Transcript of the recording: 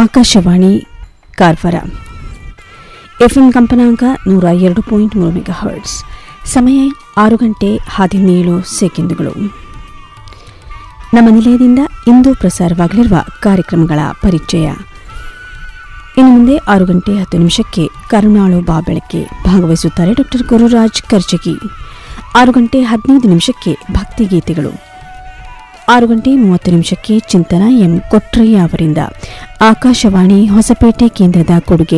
Akashvani Karwar FM ಕಂಪನಾಂಕ ನೂರ ಎರಡು ಪಾಯಿಂಟ್ ಮೂರು ಮೆಗಾ ಹರ್ಟ್ಸ್ ಸಮಯ ಆರು ಗಂಟೆ ಹದಿನೇಳು ಸೆಕೆಂಡುಗಳು ನಮ್ಮ ನಿಲಯದಿಂದ ಇಂದು ಪ್ರಸಾರವಾಗಲಿರುವ ಕಾರ್ಯಕ್ರಮಗಳ ಪರಿಚಯ ಇನ್ನು ಮುಂದೆ ಆರು ಗಂಟೆ ಹತ್ತು ನಿಮಿಷಕ್ಕೆ ಕರುಣಾಳು ಬಾಬೆಳಕೆ ಭಾಗವಹಿಸುತ್ತಾರೆ ಡಾಕ್ಟರ್ ಗುರುರಾಜ್ ಕರ್ಜಗಿ ಆರು ಗಂಟೆ ಹದಿನೈದು ನಿಮಿಷಕ್ಕೆ ಭಕ್ತಿಗೀತೆಗಳು ಆರು ಗಂಟೆ ಮೂವತ್ತು ನಿಮಿಷಕ್ಕೆ ಚಿಂತನ ಎಂ ಕೊಟ್ರಯ್ಯ ಅವರಿಂದ ಆಕಾಶವಾಣಿ ಹೊಸಪೇಟೆ ಕೇಂದ್ರದ ಕೊಡುಗೆ